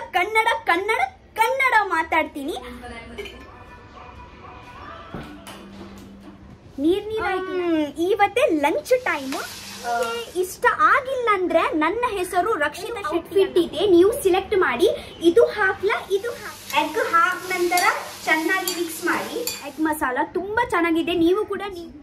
ಕನ್ನಡ ಕನ್ನಡ ಕನ್ನಡ ಮಾತಾಡ್ತೀನಿ ನೀರ್ ನೀರಾಯ್ತು ಇವತ್ತೇ ಲಂಚ್ ಟೈಮ್ ಇಷ್ಟ ಆಗಿಲ್ಲ ಅಂದ್ರೆ ನನ್ನ ಹೆಸರು ರಕ್ಷಿತಾ ಶೆಟ್ಟಿ ಇದೆ ನೀವು ಸಿಲೆಕ್ಟ್ ಮಾಡಿ ಇದು ಹಾಕ್ಲಾ ಇದು ಎಗ್ ಹಾಕ್ ನಂತರ ಚೆನ್ನಾಗಿ ಮಿಕ್ಸ್ ಮಾಡಿ ಎಗ್ ಮಸಾಲ ತುಂಬಾ ಚೆನ್ನಾಗಿದೆ ನೀವು ಕೂಡ ನೀವು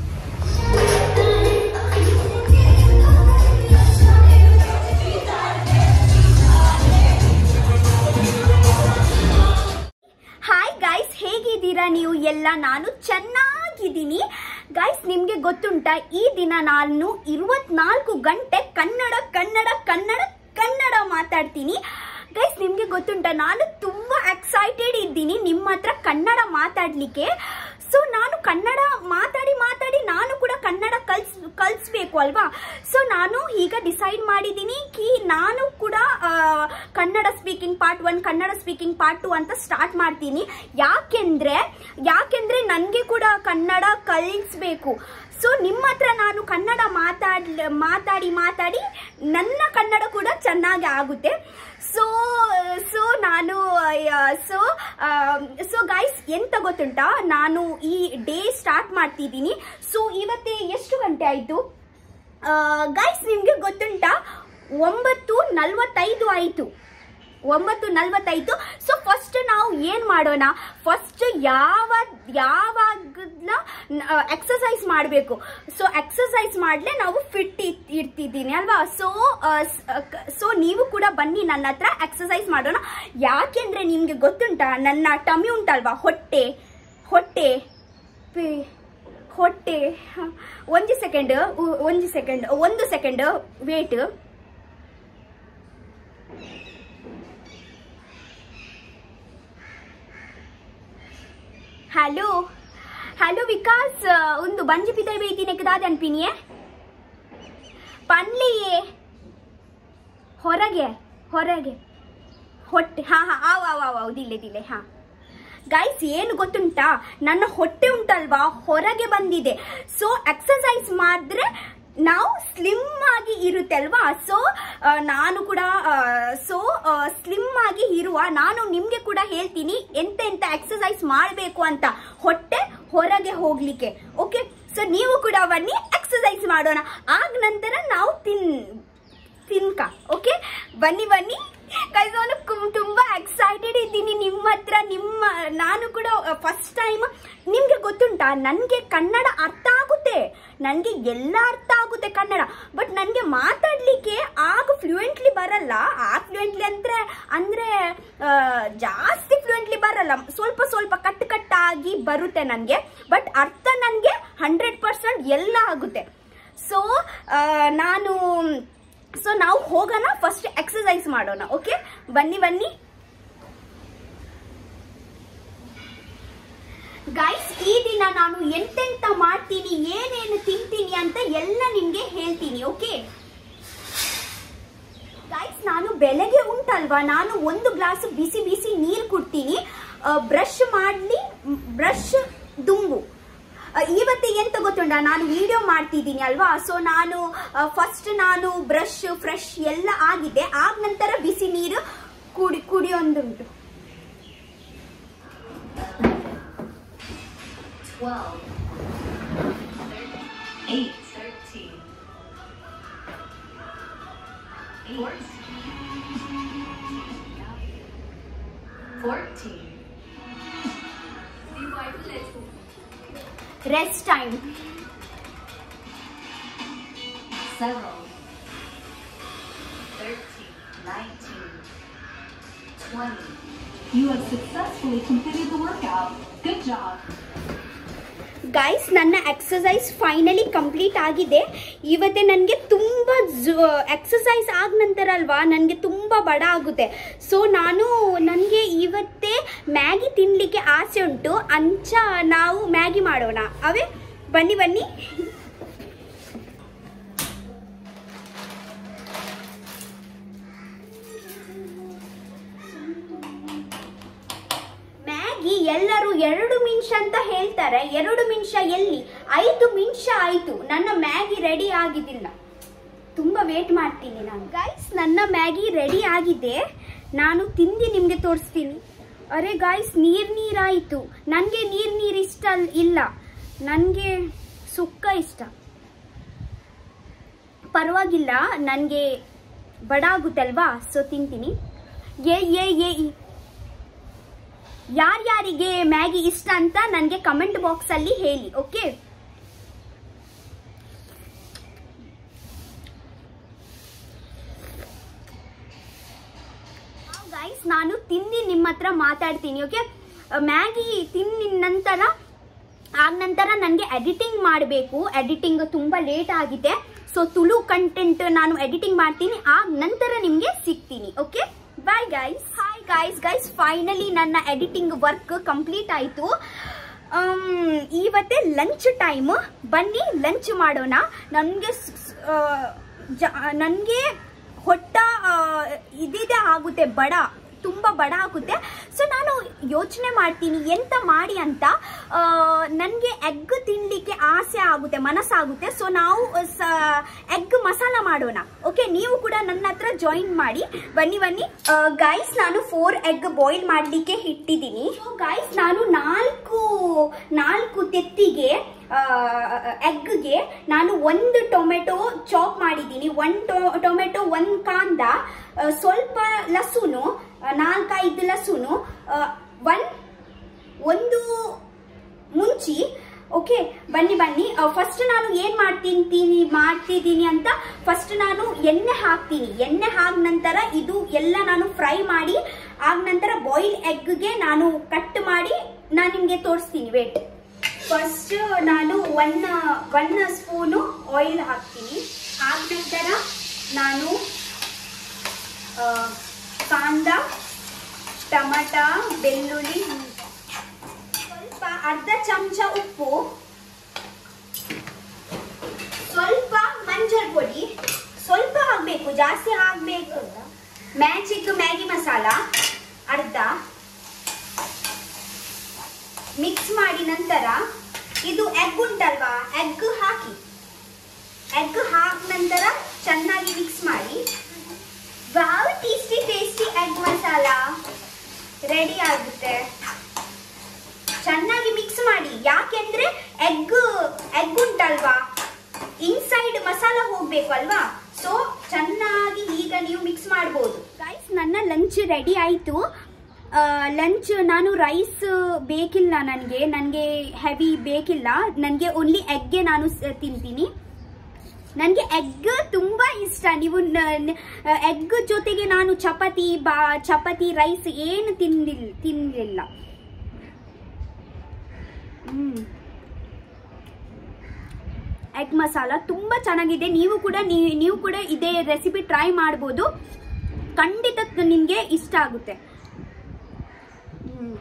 ಹಾಯ್ ಗೈಸ್ ಹೇಗಿದ್ದೀರಾ ನೀವು ಎಲ್ಲ ನಾನು ಚೆನ್ನಾಗಿದ್ದೀನಿ ಗೈಸ್ ನಿಮ್ಗೆ ಗೊತ್ತುಂಟಾ ಈ ದಿನ ನಾನು ಇರುವತ್ನಾಲ್ಕು ಗಂಟೆ ಕನ್ನಡ ಕನ್ನಡ ಕನ್ನಡ ಕನ್ನಡ ಮಾತಾಡ್ತೀನಿ ಗೈಸ್ ನಿಮ್ಗೆ ಗೊತ್ತುಂಟಾ ನಾನು ತುಂಬಾ ಎಕ್ಸೈಟೆಡ್ ಇದ್ದೀನಿ ನಿಮ್ಮ ಹತ್ರ ಕನ್ನಡ ಮಾತಾಡ್ಲಿಕ್ಕೆ ಸೊ ನಾನು ಕನ್ನಡ ಮಾತಾಡಿ ಮಾತಾಡಿ ನಾನು ಕೂಡ ಕನ್ನಡ ಕಲ್ಸ್ ಕಲಿಸ್ಬೇಕು ಅಲ್ವಾ ಸೊ ನಾನು ಈಗ ಡಿಸೈಡ್ ಮಾಡಿದ್ದೀನಿ ಕಿ ನಾನು ಕೂಡ ಆ, Kannada speaking part one Kannada speaking part two ಅಂತ ಸ್ಟಾರ್ಟ್ ಮಾಡ್ತೀನಿ ಯಾಕೆಂದ್ರೆ ಯಾಕೆಂದ್ರೆ ನನಗೆ ಕೂಡ ಕನ್ನಡ ಕಲಿಸ್ಬೇಕು ಸೊ ನಿಮ್ಮ ಹತ್ರ ನಾನು ಕನ್ನಡ ಮಾತಾಡ್ ಮಾತಾಡಿ ಮಾತಾಡಿ ನನ್ನ ಕನ್ನಡ ಕೂಡ ಚೆನ್ನಾಗಿ ಆಗುತ್ತೆ ಸೊ ಸೊ ನಾನು ಸೊ ಸೊ ಗೈಸ್ ಎಂತ ಗೊತ್ತುಂಟಾ ನಾನು ಈ ಡೇ ಸ್ಟಾರ್ಟ್ ಮಾಡ್ತಿದ್ದೀನಿ ಸೊ ಇವತ್ತೇ ಎಷ್ಟು ಗಂಟೆ ಆಯಿತು ಗೈಸ್ ನಿಮಗೆ ಗೊತ್ತುಂಟಾ ಒಂಬತ್ತು ನಲ್ವತ್ತೈದು ಆಯಿತು ಒಂಬತ್ತು ನಲ್ವತ್ತೈದು ಸೊ ಫಸ್ಟ್ ನಾವು ಏನ್ ಮಾಡೋಣ ಫಸ್ಟ್ ಯಾವ ಯಾವಾಗಲ ಎಕ್ಸಸೈಸ್ ಮಾಡಬೇಕು ಸೊ ಎಕ್ಸಸೈಸ್ ಮಾಡ್ಲೆ ನಾವು ಫಿಟ್ ಇರ್ತಿದ್ದೀನಿ ಅಲ್ವಾ ಸೊ ಸೊ ನೀವು ಕೂಡ ಬನ್ನಿ ನನ್ನ ಹತ್ರ ಎಕ್ಸಸೈಸ್ ಮಾಡೋಣ ಯಾಕೆಂದ್ರೆ ನಿಮ್ಗೆ ಗೊತ್ತುಂಟಾ ನನ್ನ ಟಮಿ ಉಂಟಲ್ವಾ ಹೊಟ್ಟೆ ಹೊಟ್ಟೆ ಪಿ- ಹೊಟ್ಟೆ ಹ, ಒಂದು ಸೆಕೆಂಡ್ ಒಂದು ಸೆಕೆಂಡ್ ಒಂದು second wait hello hello Vikas ಒಂದು ಬಂಜಿ ಪಿತೈ ಬೇಯ್ತಿನಕ್ಕೆ ದಾದ ಅನ್ಪಿನಿಯೇ ಪನ್ಲಿಯೇ ಹೊರಗೆ ಹೊರಗೆ ಹೊಟ್ಟೆ ಹಾ ಹಾ ಆವ್ ಆವ್ ಆವ್ ಆವ್ ದಿಲ್ಲೆ ದಿಲ್ಲೆ ಹಾ ಗೈಸ್ ಏನು ಗೊತ್ತುಂಟಾ ನನ್ನ ಹೊಟ್ಟೆ ಉಂಟಲ್ವಾ ಹೊರಗೆ ಬಂದಿದೆ ಸೊ ಎಕ್ಸಸೈಸ್ ಮಾಡಿದ್ರೆ ನಾವು ಸ್ಲಿಮ್ ಆಗಿ ಇರುತ್ತೆ ಅಲ್ವಾ ಸೊ ನಾನು ಕೂಡ ಸೊ ಸ್ಲಿಮ್ ಆಗಿ ಇರುವ ನಾನು ನಿಮ್ಗೆ ಕೂಡ ಹೇಳ್ತೀನಿ ಎಂತ ಎಂತ ಎಕ್ಸಸೈಸ್ ಮಾಡಬೇಕು ಅಂತ ಹೊಟ್ಟೆ ಹೊರಗೆ ಹೋಗ್ಲಿಕ್ಕೆ ಓಕೆ ಸೊ ನೀವು ಕೂಡ ಬನ್ನಿ ಎಕ್ಸಸೈಸ್ ಮಾಡೋಣ ಆಗ ನಂತರ ನಾವು ತಿನ್ ತಿನ್ಕ ಓಕೆ ಬನ್ನಿ ಬನ್ನಿ ಗೈಸ್ ನಾನು ಕು- ತುಂಬಾ ಎಕ್ಸೈಟೆಡ್ ಇದ್ದೀನಿ ನಿಮ್ಮ ಹತ್ರ ನಿಮ್ಮ ನಾನು ಕೂಡ ಫಸ್ಟ್ ಟೈಮ್ ನಿಮ್ಗೆ ಗೊತ್ತುಂಟಾ ನನಗೆ ಕನ್ನಡ ಅರ್ಥ ಆಗುತ್ತೆ ನನಗೆ ಎಲ್ಲ ಅರ್ಥ ಆಗುತ್ತೆ ಕನ್ನಡ ಬಟ್ ನನಗೆ ಮಾತಾಡ್ಲಿಕ್ಕೆ ಆಗ ಫ್ಲೂಯೆಂಟ್ಲಿ ಬರಲ್ಲ ಆ ಫ್ಲೂಯೆಂಟ್ಲಿ ಅಂದ್ರೆ ಅಂದ್ರೆ ಆ, ಜಾಸ್ತಿ ಫ್ಲೂಯೆಂಟ್ಲಿ ಬರಲ್ಲ ಸ್ವಲ್ಪ ಸ್ವಲ್ಪ ಕಟ್ ಕಟ್ಟಾಗಿ ಬರುತ್ತೆ ನನಗೆ ಬಟ್ ಅರ್ಥ ನನಗೆ ಹಂಡ್ರೆಡ್ ಪರ್ಸೆಂಟ್ ಎಲ್ಲ ಆಗುತ್ತೆ ಸೊ ನಾನು ಸೊ ನಾವು ಹೋಗೋಣ ಫಸ್ಟ್ ಎಕ್ಸಸೈಸ್ ಮಾಡೋಣ ಓಕೆ ಬನ್ನಿ ಬನ್ನಿ ಗೈಸ್ ಈ ದಿನ ನಾನು ಎಂತೆಂತ ಮಾಡ್ತೀನಿ ಏನೇನು ತಿಂತೀನಿ ಅಂತ ಎಲ್ಲ ನಿಮ್ಗೆ ಹೇಳ್ತೀನಿ ಓಕೆ ಗೈಸ್ ನಾನು ಬೆಳಗ್ಗೆ ಉಂಟಲ್ವಾ ನಾನು ಒಂದು ಗ್ಲಾಸ್ ಬಿಸಿ ಬಿಸಿ ನೀರು ಕುಡ್ತೀನಿ ಬ್ರಷ್ ಮಾಡ್ಲಿ ಬ್ರಷ್ ದುಂಬು ಆ, ಇವತ್ತು ಎಂತ ಗೊತ್ತುಂಟ ನಾನು ವಿಡಿಯೋ ಮಾಡ್ತಿದ್ದೀನಿ ಅಲ್ವಾ ಸೊ ನಾನು ಫಸ್ಟ್ ನಾನು ಬ್ರಷ್ ಫ್ರೆಶ್ ಎಲ್ಲ ಆಗಿದೆ ಆಗ ನಂತರ ಬಿಸಿ ನೀರು ಕುಡಿ ಕುಡಿಯೊಂದುಂಟು 12, 8, 13, 14, rest time 7, 13, 19, 20. You have successfully completed the workout. Good job. Guys ನನ್ನ ಎಕ್ಸಸೈಸ್ ಫೈನಲಿ ಕಂಪ್ಲೀಟ್ ಆಗಿದೆ ಇವತ್ತೇ ನನಗೆ ತುಂಬ ಎಕ್ಸಸೈಸ್ ಆದ ನಂತರ ಅಲ್ವಾ ನನಗೆ ತುಂಬ ಬಡ ಆಗುತ್ತೆ ಸೊ ನಾನು ನನಗೆ ಇವತ್ತೇ ಮ್ಯಾಗಿ ತಿನ್ನಲಿಕ್ಕೆ ಆಸೆ ಉಂಟು ಅಂಚ ನಾವು ಮ್ಯಾಗಿ ಮಾಡೋಣ ಅವೇ ಬನ್ನಿ ಬನ್ನಿ ಮ್ಯಾಗಿ ಎಲ್ಲರೂ ಎರಡು ನಿಮಿಷ ಅಂತ ಹೇಳ್ತಾರೆ ಎರಡು ನಿಮಿಷ ಎಲ್ಲಿ ಐದು ನಿಮಿಷ ಆಯ್ತು ನನ್ನ ಮ್ಯಾಗಿ ರೆಡಿ ಆಗಿದ್ದಿಲ್ಲ ತುಂಬಾ ವೇಟ್ ಮಾಡ್ತೀನಿ ನಾನು ಗೈಸ್ ನನ್ನ ಮ್ಯಾಗಿ ರೆಡಿ ಆಗಿದೆ ನಾನು ತಿಂದು ನಿಮಗೆ ತೋರಿಸ್ತೀನಿ ಅರೆ ಗಾಯ್ಸ್ ನೀರು ನೀರಾಯಿತು ನನಗೆ ನೀರು ನೀರು ಇಷ್ಟ ಅಲ್- ಇಲ್ಲ ನನಗೆ ಸುಕ್ಕ ಇಷ್ಟ ಪರವಾಗಿಲ್ಲ ನನಗೆ ಬಡ ಆಗುತ್ತಲ್ವಾ ಸೊ ತಿಂತೀನಿ ಏ ಏ ಏ ಯಾರ್ಯಾರಿಗೆ ಮ್ಯಾಗಿ ಇಷ್ಟ ಅಂತ ನನಗೆ ಕಮೆಂಟ್ ಬಾಕ್ಸಲ್ಲಿ ಹೇಳಿ ಓಕೆ ಗೈಸ್ ನಾನು ತಿಂದು ನಿಮ್ಮ ಹತ್ರ ಮಾತಾಡ್ತೀನಿ ಓಕೆ ಮ್ಯಾಗಿ ತಿಂದ ನಂತರ ಆಗ ನಂತರ ನನಗೆ ಎಡಿಟಿಂಗ್ ಮಾಡಬೇಕು ಎಡಿಟಿಂಗ್ ತುಂಬ ಲೇಟ್ ಆಗಿದೆ ಸೊ ತುಳು ಕಂಟೆಂಟ್ ನಾನು ಎಡಿಟಿಂಗ್ ಮಾಡ್ತೀನಿ ಆಗ ನಂತರ ನಿಮಗೆ ಸಿಗ್ತೀನಿ okay bye guys hi guys guys finally ನನ್ನ ಎಡಿಟಿಂಗ್ ವರ್ಕ್ ಕಂಪ್ಲೀಟ್ ಆಯಿತು ಇವತ್ತೇ ಲಂಚ್ ಟೈಮ್ ಬನ್ನಿ ಲಂಚ್ ಮಾಡೋಣ ನನಗೆ ನನಗೆ ಹೊಟ್ಟ ಆ, ಇದಿದೆ ಆಗುತ್ತೆ ಬಡ ತುಂಬ ಬಡ ಆಗುತ್ತೆ ಸೊ ನಾನು ಯೋಚನೆ ಮಾಡ್ತೀನಿ ಎಂತ ಮಾಡಿ ಅಂತ ನನಗೆ ಎಗ್ ತಿನ್ಲಿಕ್ಕೆ ಆಸೆ ಆಗುತ್ತೆ ಮನಸ್ಸಾಗುತ್ತೆ ಸೊ ನಾವು ಎಗ್ ಮಸಾಲ ಮಾಡೋಣ ಓಕೆ ನೀವು ಕೂಡ ನನ್ನ ಹತ್ರ ಜಾಯಿನ್ ಮಾಡಿ ಬನ್ನಿ ಬನ್ನಿ ಗೈಸ್ ನಾನು ಫೋರ್ ಎಗ್ ಬಾಯ್ಲ್ ಮಾಡಲಿಕ್ಕೆ ಇಟ್ಟಿದ್ದೀನಿ ಸೊ ಗೈಸ್ ನಾನು ನಾಲ್ಕು ನಾಲ್ಕು ತೆತ್ತಿಗೆ ಎಗ್ಗೆ ನಾನು ಒಂದು ಟೊಮೆಟೊ ಚಾಪ್ ಮಾಡಿದ್ದೀನಿ ಒಂದು ಟೊಮೆಟೊ ಒಂದು ಕಾಂದ ಆ, ಸ್ವಲ್ಪ ಲಸುನು ಆ, ನಾಲ್ಕೈದು ಲಸುನು ಆ, ಒನ್ ಒಂದು ಮುಂಚಿ ಓಕೆ ಬನ್ನಿ ಬನ್ನಿ ಫಸ್ಟ್ ನಾನು ಏನ್ ಮಾಡ್ತೀನಿ ಮಾಡ್ತಿದ್ದೀನಿ ಅಂತ ಫಸ್ಟ್ ನಾನು ಎಣ್ಣೆ ಹಾಕ್ತೀನಿ ಎಣ್ಣೆ ಹಾಕ ನಂತರ ಇದು ಎಲ್ಲ ನಾನು ಫ್ರೈ ಮಾಡಿ ಆಗ ನಂತರ ಬಾಯ್ಲ್ ಎಗ್ಗೆ ನಾನು ಕಟ್ ಮಾಡಿ ನಾನು ನಿಮಗೆ ತೋರಿಸ್ತೀನಿ ವೇಟ್ ಫಸ್ಟ್ ನಾನು ಒನ್ ಒನ್ ಸ್ಪೂನು ಆಯಿಲ್ ಹಾಕ್ತೀನಿ ಆದ ನಂತರ ನಾನು ಆ, ಕಾಂದ ಟಮಟ ಬೆಳ್ಳುಳ್ಳಿ ಸ್ವಲ್ಪ ಅರ್ಧ ಚಮಚ ಉಪ್ಪು ಸ್ವಲ್ಪ ಮಂಜಲ್ ಪೊಡಿ ಸ್ವಲ್ಪ ಹಾಕ್ಬೇಕು ಜಾಸ್ತಿ ಹಾಕ್ಬೇಕು ಮ್ಯಾಜಿಕ್ ಮ್ಯಾಗಿ ಮಸಾಲ ಅರ್ಧ ಮಿಕ್ಸ್ ಮಾಡಿ ನಂತರ ಇದು ಎಗ್ ಉಂಟಲ್ವಾ ಎಗ್ ಹಾಕಿ ಎಗ್ ಹಾಕ ನಂತರ ಚೆನ್ನಾಗಿ ಮಿಕ್ಸ್ ಮಾಡಿ wow tasty tasty egg masala ready ಆಗುತ್ತೆ ಚೆನ್ನಾಗಿ ಮಿಕ್ಸ್ ಮಾಡಿ ಯಾಕೆಂದ್ರೆ ಎಗ್ ಎಗ್ ಉಂಟಲ್ವಾ ಇನ್ಸೈಡ್ ಮಸಾಲ ಹೋಗ್ಬೇಕು ಅಲ್ವಾ ಸೊ ಚೆನ್ನಾಗಿ ಈಗ ನೀವು ಮಿಕ್ಸ್ ಮಾಡ್ಬೋದು ಗೈಸ್ ನನ್ನ ಲಂಚ್ ರೆಡಿ ಆಯಿತು ಲಂಚ್ ನಾನು ರೈಸ್ ಬೇಕಿಲ್ಲ ನನಗೆ ನನಗೆ ಹೆವಿ ಬೇಕಿಲ್ಲ ನನಗೆ ಓನ್ಲಿ ಎಗ್ಗೆ ನಾನು ಸ- ತಿಂತೀನಿ ನನಗೆ ಎಗ್ ತುಂಬ ಇಷ್ಟ ನೀವು ಎಗ್ ಜೊತೆಗೆ ನಾನು ಚಪಾತಿ ಬಾ ಚಪಾತಿ ರೈಸ್ ಏನು ತಿಂದಿಲ್ಲ ತಿನ್ನಲಿಲ್ಲ ಎಗ್ ಮಸಾಲ ತುಂಬ ಚೆನ್ನಾಗಿದೆ ನೀವು ಕೂಡ ನೀ- ನೀವು ಕೂಡ ಇದೇ ರೆಸಿಪಿ ಟ್ರೈ ಮಾಡ್ಬೋದು ಖಂಡಿತ ನಿಮಗೆ ಇಷ್ಟ ಆಗುತ್ತೆ ಹ್ಮ್.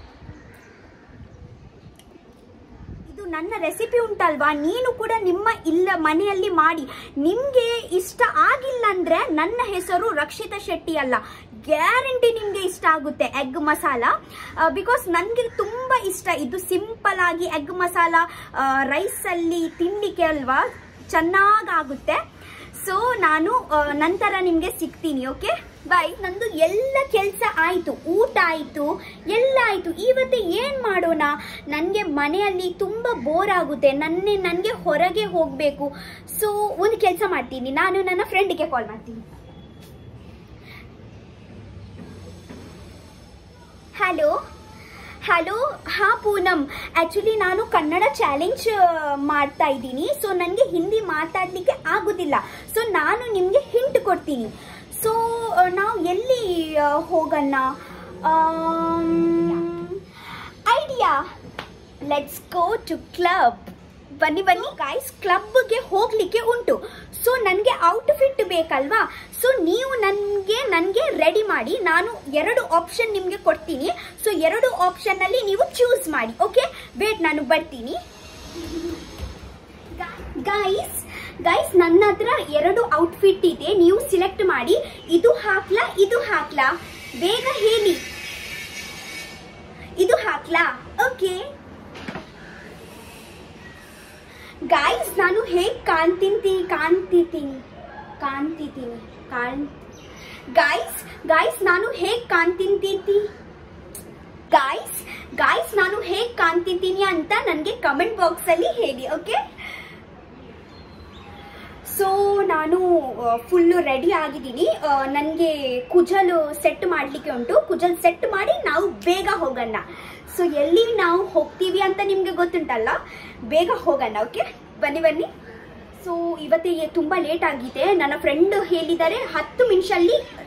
ಇದು ನನ್ನ ರೆಸಿಪಿ ಉಂಟಲ್ವಾ ನೀನು ಕೂಡ ನಿಮ್ಮ ಇಲ್ಲ ಮನೆಯಲ್ಲಿ ಮಾಡಿ ನಿಮ್ಗೆ ಇಷ್ಟ ಆಗಿಲ್ಲ ಅಂದ್ರೆ ನನ್ನ ಹೆಸರು ರಕ್ಷಿತಾ ಶೆಟ್ಟಿ ಅಲ್ಲ ಗ್ಯಾರಂಟಿ ನಿಮ್ಗೆ ಇಷ್ಟ ಆಗುತ್ತೆ ಎಗ್ ಮಸಾಲ ಬಿಕಾಸ್ ನನಗೆ ತುಂಬಾ ಇಷ್ಟ ಇದು ಸಿಂಪಲ್ ಆಗಿ ಎಗ್ ಮಸಾಲ ರೈಸ್ ಅಲ್ಲಿ ತಿನ್ಲಿಕ್ಕೆ ಅಲ್ವಾ ಚೆನ್ನಾಗಾಗುತ್ತೆ ಸೊ ನಾನು ಆ, ನಂತರ ನಿಮಗೆ ಸಿಗ್ತೀನಿ ಓಕೆ ಬಾಯ್ ನಂದು ಎಲ್ಲ ಕೆಲಸ ಆಯಿತು ಊಟ ಆಯಿತು ಎಲ್ಲ ಆಯಿತು ಇವತ್ತು ಏನು ಮಾಡೋಣ ನನಗೆ ಮನೆಯಲ್ಲಿ ತುಂಬ ಬೋರ್ ಆಗುತ್ತೆ ನನ್ನೆ ನನಗೆ ಹೊರಗೆ ಹೋಗಬೇಕು ಸೊ ಒಂದು ಕೆಲಸ ಮಾಡ್ತೀನಿ ನಾನು ನನ್ನ ಫ್ರೆಂಡಿಗೆ ಕಾಲ್ ಮಾಡ್ತೀನಿ ಹಲೋ ಹಲೋ ಹಾ ಪೂನಮ್ ಆ್ಯಕ್ಚುಲಿ ನಾನು ಕನ್ನಡ ಚಾಲೆಂಜ್ ಮಾಡ್ತಾ ಇದ್ದೀನಿ ಸೊ ನನಗೆ ಹಿಂದಿ ಮಾತಾಡಲಿಕ್ಕೆ ಆಗೋದಿಲ್ಲ ಸೊ ನಾನು ನಿಮಗೆ ಹಿಂಟ್ ಕೊಡ್ತೀನಿ ಸೊ ನಾವು ಎಲ್ಲಿ ಆ, ಹೋಗೋಣ idea let's go to club ಬನ್ನಿ ಬನ್ನಿ ಗಾಯ್ಸ್ ಕ್ಲಬ್ಗೆ ಹೋಗ್ಲಿಕ್ಕೆ ಉಂಟು ಸೊ ನನಗೆ ಔಟ್ಫಿಟ್ ಬೇಕಲ್ವಾ ಸೊ ನೀವು ನನಗೆ ನನಗೆ ರೆಡಿ ಮಾಡಿ ನಾನು ಎರಡು ಆಪ್ಷನ್ ನಿಮಗೆ ಕೊಡ್ತೀನಿ ಸೊ ಎರಡು ಆಪ್ಷನ್ನಲ್ಲಿ ನೀವು ಚೂಸ್ ಮಾಡಿ ಓಕೆ ವೇಟ್ ನಾನು ಬರ್ತೀನಿ ಗೈಸ್ ಗೈಸ್ ನನ್ನ ಹತ್ರ ಎರಡು ಔಟ್ಫಿಟ್ ಇದೆ ನೀವು ಸಿಲೆಕ್ಟ್ ಮಾಡಿ ಇದು ಹಾಕ್ಲಾ ಇದು ಹಾಕ್ಲಾ ಬೇಗ ಹೇಳಿ ಇದು ಹಾಕ್ಲಾ ಓಕೆ ಗಾಯ್ಸ್ ನಾನು ಹೇಗೆ ಕಾಣ್ತಿಂತಿ ಕಾಣ್ತಿದ್ದೀನಿ ಕಾಣ್ತಿದ್ದೀನಿ ಕಾಣ್ ಗಾಯ್ಸ್ ಗಾಯ್ಸ್ ನಾನು ಹೇಗ್ ಕಾಣ್ತಿಂತೀನಿ ಗಾಯ್ಸ್ ಗಾಯ್ಸ್ ನಾನು ಹೇಗ್ ಕಾಣ್ತಿದ್ದೀನಿ ಅಂತ ನನಗೆ ಕಮೆಂಟ್ ಬಾಕ್ಸ್ ಅಲ್ಲಿ ಹೇಳಿ ಓಕೆ ಸೊ ನಾನು ಫುಲ್ಲು ರೆಡಿ ಆಗಿದ್ದೀನಿ ನನಗೆ ಕುಜಲು ಸೆಟ್ ಮಾಡಲಿಕ್ಕೆ ಉಂಟು ಕುಜಲ್ ಸೆಟ್ ಮಾಡಿ ನಾವು ಬೇಗ ಹೋಗೋಣ ಸೊ ಎಲ್ಲಿ ನಾವು ಹೋಗ್ತೀವಿ ಅಂತ ನಿಮಗೆ ಗೊತ್ತುಂಟಲ್ಲ ಬೇಗ ಹೋಗೋಣ ಓಕೆ ಬನ್ನಿ ಬನ್ನಿ ಸೊ ಇವತ್ತಿಗೆ ತುಂಬ ಲೇಟ್ ಆಗಿದೆ ನನ್ನ ಫ್ರೆಂಡ್ ಹೇಳಿದ್ದಾರೆ ಹತ್ತು ನಿಮಿಷಲ್ಲಿ